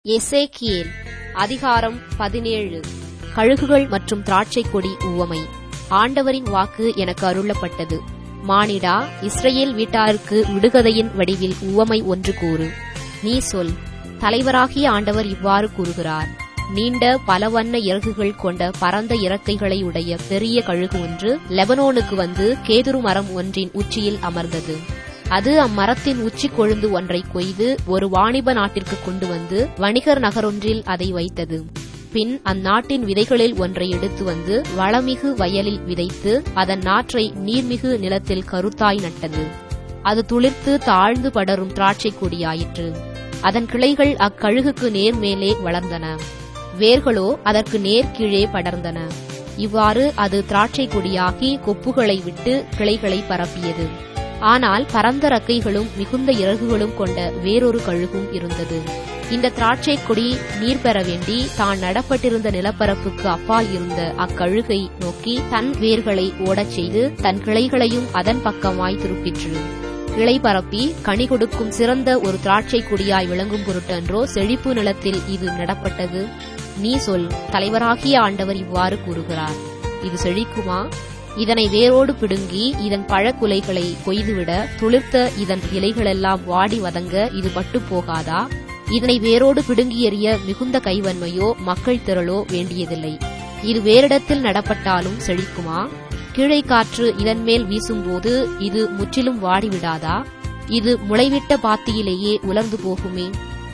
எசேக்கியேல் அதிகாரம் பதினேழு கழுகுகள் மற்றும் திராட்சை கொடி உவமை ஆண்டவரின் வாக்கு எனக்கு அருளப்பட்டது மானிடா இஸ்ரவேல் வீட்டாருக்கு விடுகதையின் வடிவில் உவமை ஒன்று கூறு நீ சொல் தலைவராகிய ஆண்டவர் இவ்வாறு கூறுகிறார் நீண்ட பலவண்ண இறகுகள் கொண்ட பரந்த இறக்கைகளை உடைய பெரிய கழுகு ஒன்று லெபனோனுக்கு வந்து கேதுரு மரம் ஒன்றின் உச்சியில் அமர்ந்தது அது அம்மரத்தின் உச்சி கொழுந்து ஒன்றை கொய்து ஒரு வாணிப நாட்டிற்கு கொண்டு வந்து வணிகர் நகரொன்றில் அதை வைத்தது பின் அந்நாட்டின் விதைகளில் ஒன்றை எடுத்து வந்து வளமிகு வயலில் விதைத்து அதன் நாற்றை நீர்மிகு நிலத்தில் கருத்தாய் நட்டது அது துளிர்த்து தாழ்ந்து படரும் திராட்சை கொடியாயிற்று அதன் கிளைகள் அக்கழுகுக்கு நேர்மேலே வளர்ந்தன வேர்களோ அதற்கு நேர் கீழே படர்ந்தன இவ்வாறு அது திராட்சை கொடியாகி கொப்புகளை விட்டு கிளைகளை பரப்பியது ஆனால் பரந்த ரக்கைகளும் மிகுந்த இறகுகளும் கொண்ட வேறொரு கழுகும் இருந்தது இந்த திராட்சை கொடி நீர் பெற வேண்டி தான் நடப்பட்டிருந்த நிலப்பரப்புக்கு அப்பால் இருந்த அக்கழுகை நோக்கி தன் வேர்களை ஓடச் செய்து தன் கிளைகளையும் அதன் பக்கமாய் திருப்பிற்று கிளை பரப்பி கனி கொடுக்கும் சிறந்த ஒரு திராட்சை கொடியாய் விளங்கும் பொருட்டன்றோ செழிப்பு நிலத்தில் இது நடப்பட்டது நீ சொல் தலைவராகிய ஆண்டவர் இவ்வாறு கூறுகிறார் இது செழிக்குமா இதனை வேரோடு பிடுங்கி இதன் பழக்குலைகளை கொய்துவிட துளிர்த்த இதன் இலைகளெல்லாம் வாடி வதங்க இது பட்டு போகாதா இதனை வேரோடு பிடுங்கி எறிய மிகுந்த கைவன்மையோ மக்கள் திரளோ வேண்டியதில்லை இது வேறிடத்தில் நடப்பட்டாலும் செழிக்குமா கீழே காற்று இதன் மேல் வீசும்போது இது முற்றிலும் வாடிவிடாதா இது முளைவிட்ட பாத்தியிலேயே உலர்ந்து போகுமே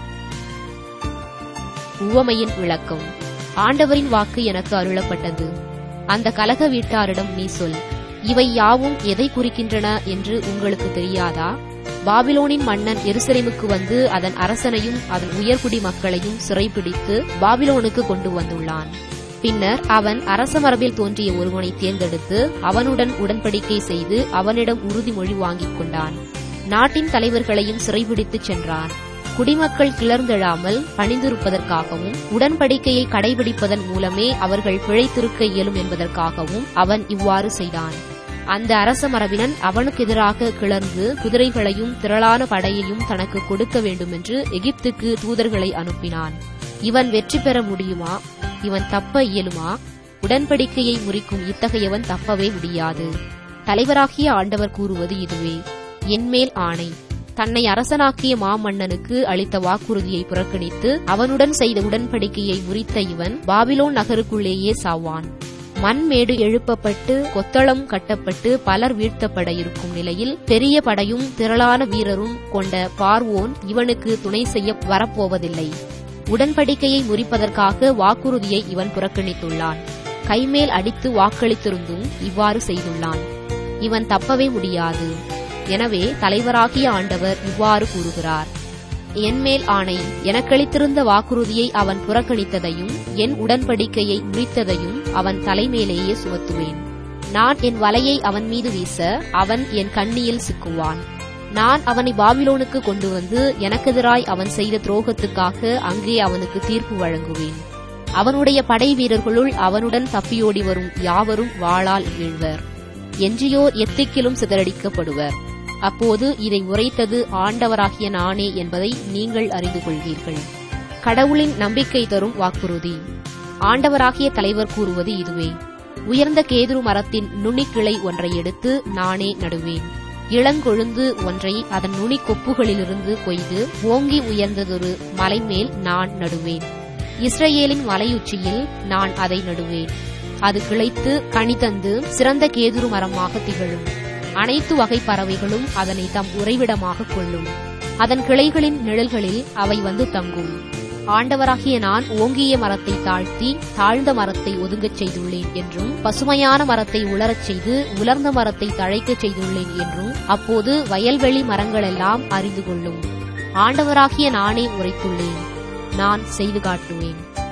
உவமையின் விளக்கம் ஆண்டவரின் வாக்கு எனக்கு அருளப்பட்டது அந்த கலக வீட்டாரிடம் நீ சொல் இவை யாவும் எதை குறிக்கின்றன என்று உங்களுக்கு தெரியாதா பாபிலோனின் மன்னன் எருசலேமுக்கு வந்து அதன் அரசனையும் அதன் உயர்குடி மக்களையும் சிறைப்பிடித்து பாபிலோனுக்கு கொண்டு வந்துள்ளான் பின்னர் அவன் அரச மரபில் தோன்றிய ஒருவனை தேர்ந்தெடுத்து அவனுடன் உடன்படிக்கை செய்து அவனிடம் உறுதிமொழி வாங்கிக் கொண்டான் நாட்டின் தலைவர்களையும் சிறைபிடித்துச் சென்றான் குடிமக்கள் கிளர்ந்தெழாமல் பணிந்திருப்பதற்காகவும் உடன்படிக்கையை கடைபிடிப்பதன் மூலமே அவர்கள் பிழைத்திருக்க இயலும் என்பதற்காகவும் அவன் இவ்வாறு செய்தான் அந்த அரச மரபினன் அவனுக்கு எதிராக கிளர்ந்து குதிரைகளையும் திரளான படையையும் தனக்கு கொடுக்க வேண்டுமென்று எகிப்துக்கு தூதர்களை அனுப்பினான் இவன் வெற்றி பெற முடியுமா இவன் தப்ப இயலுமா உடன்படிக்கையை முறிக்கும் இத்தகையவன் தப்பவே முடியாது தலைவராகிய ஆண்டவர் கூறுவது இதுவே என்மேல் ஆணை தன்னை அரசனாக்கிய மாமன்னனுக்கு அளித்த வாக்குறுதியை புறக்கணித்து அவனுடன் செய்த உடன்படிக்கையை முறித்த இவன் பாபிலோன் நகருக்குள்ளேயே சாவான் மண்மேடு எழுப்பப்பட்டு கொத்தளம் கட்டப்பட்டு பலர் வீழ்த்தப்பட இருக்கும் நிலையில் பெரிய படையும் திரளான வீரரும் கொண்ட பார்வோன் இவனுக்கு துணை செய்ய வரப்போவதில்லை உடன்படிக்கையை முறிப்பதற்காக வாக்குறுதியை இவன் புறக்கணித்துள்ளான் கைமேல் அடித்து வாக்களித்திருந்தும் இவ்வாறு செய்துள்ளான் இவன் தப்பவே முடியாது எனவே தலைவராகிய ஆண்டவர் இவ்வாறு கூறுகிறார் என்மேல் ஆணை எனக்களித்திருந்த வாக்குறுதியை அவன் புறக்கணித்ததையும் என் உடன்படிக்கையை முறித்ததையும் அவன் தலைமேலேயே சுமத்துவேன் நான் என் வலையை அவன் மீது வீச அவன் என் கண்ணியில் சிக்குவான் நான் அவனை பாபிலோனுக்கு கொண்டு வந்து எனக்கெதிராய் அவன் செய்த துரோகத்துக்காக அங்கே அவனுக்கு தீர்ப்பு வழங்குவேன் அவனுடைய படை வீரர்களுள் அவனுடன் தப்பியோடி வரும் யாவரும் வாளால் வீழ்வர் எஞ்சியோர் எத்திக்கிலும் சிதறடிக்கப்படுவர் அப்போது இதை உரைத்தது ஆண்டவராகிய நானே என்பதை நீங்கள் அறிந்து கொள்வீர்கள் கடவுளின் நம்பிக்கை தரும் வாக்குறுதி ஆண்டவராகிய தலைவர் கூறுவது இதுவே உயர்ந்த கேதுரு மரத்தின் நுனிக்கிளை ஒன்றை எடுத்து நானே நடுவேன் இளங்கொழுந்து ஒன்றை அதன் நுனி கொப்புகளிலிருந்து கொய்து ஓங்கி உயர்ந்ததொரு மலை மேல் நான் நடுவேன் இஸ்ரேலின் மலையுச்சியில் நான் அதை நடுவேன் அது கிளைத்து கனி தந்து சிறந்த கேதுரு மரமாக திகழும் அனைத்து வகை பறவைகளும் அதனை தம் உறைவிடமாக கொள்ளும் அதன் கிளைகளின் நிழல்களில் அவை வந்து தங்கும் ஆண்டவராகிய நான் ஓங்கிய மரத்தை தாழ்த்தி தாழ்ந்த மரத்தை ஒதுங்கச் செய்துள்ளேன் என்றும் பசுமையான மரத்தை உலரச் செய்து உலர்ந்த மரத்தை தழைக்கச் செய்துள்ளேன் என்றும் அப்போது வயல்வெளி மரங்களெல்லாம் அறிந்து கொள்ளும் ஆண்டவராகிய நானே உரைத்துள்ளேன் நான் செய்து காட்டுவேன்